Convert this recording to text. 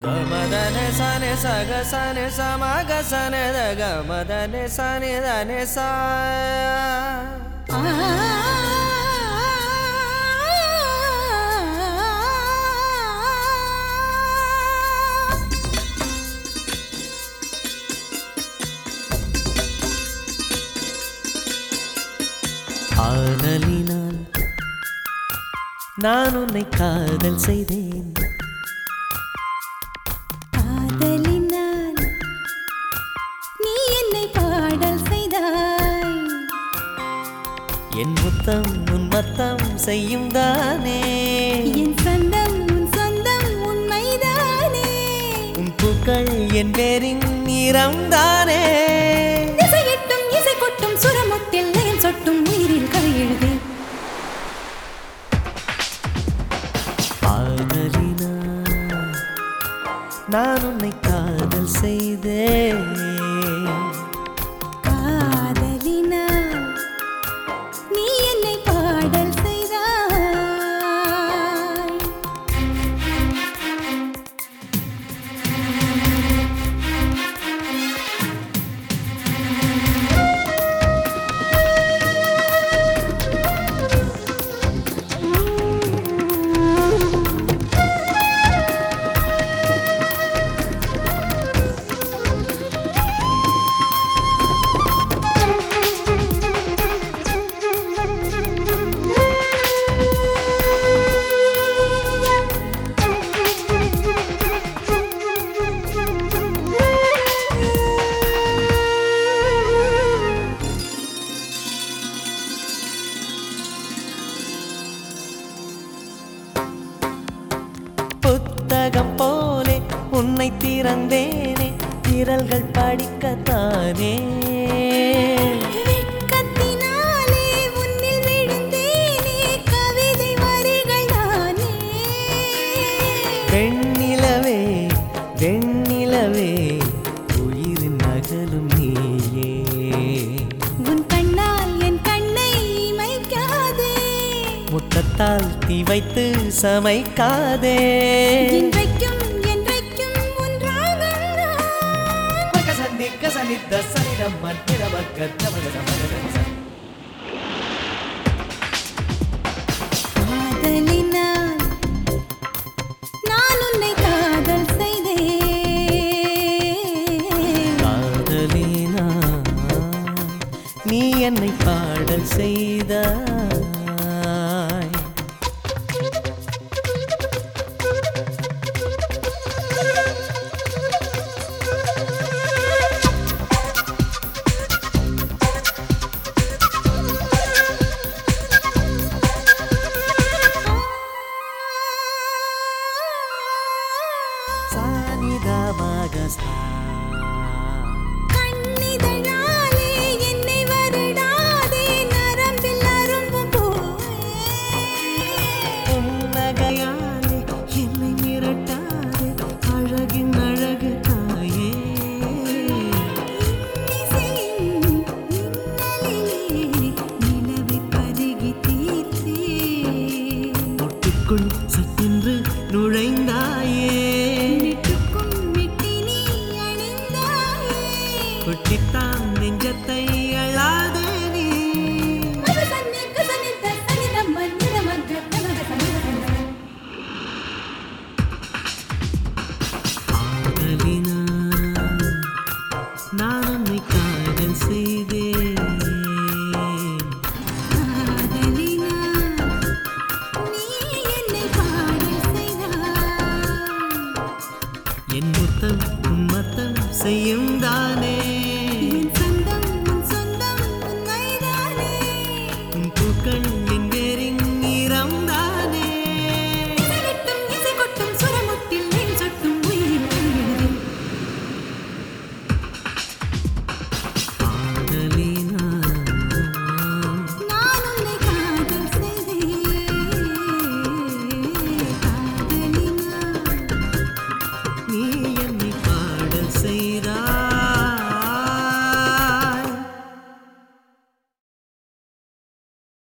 ಗಮದನೆ ಸನೆ ಸಗ ಸನೆ ಸಮಗ ಸನೆ the ಗಮದನೆ ಸನೆ ದನೆ ಸಾ ஆனலினால் நான் உன்னை காதல் செய்தேன் காதலினால் நீ என்னை பாடல் செய்தாய் என் முத்தம் உன் மத்தம் செய்யும் தானே என் சொந்தம் உன் சொந்தம் உண்மைதானே உன் பூக்கள் என் பேரின் நிறம் தானே இசையட்டும் இசை கொட்டும் சுரமுட்டில் லயம் சொட்டும் உயிரில் கதை எழுது காதலினால் நான் உன்னை காதல் செய்தேன் காதலினால் நீ என்னை பாடல் செய்தாய் புத்தகம் போலே உன்னை திறந்தேனே திரள்கள் படிக்கத்தானே வெட்கத்தினாலே உன்னில் விழுந்தேனே கவிதை வரிகள் நானே வெண்ணிலவே வெண்ணிலவே உயிரின் நகலும் நீயே உன் கண்ணால் என் கண்ணை இமைக்காதே முத்தத்தால் தீ வைத்து சமைக்காதே இன்றைக்கும் என்றைக்கும் உன் ராகம் நான். காதலினால் நான் உன்னை காதல் செய்தேன் காதலினா நீ என்னை பாடல் செய்தாய் சானிதமாக சா கண்ணிதழாலே என்னை வருடாதே நரம்பில் அரும்பும் பூவே புன்னகையாலே என்னை மிரட்டாதே அழகின் அழகு தாயே இசையின் மின்னலிலே நிலவைப் பருகி தீர்த்தேன். ஒட்டுக்குள் சட்டென்று நுழைந்தாயே மிட்டுக்கும் மிட்டி நீ அணிந்தாயே. குட்டித்தான் நெஞ்சத்தை அழாதே நீ மக சன்னிக்க சனித்த சனிதம் மன்னிதமக்க கனக சனிதம். காதலினால் நான் உன்னை காதல் செய்தேன் காதலினால் நீ என்னை பாடல் செய்தாய். என் முத்தம் உன் மத்தம் செய்யும் தான்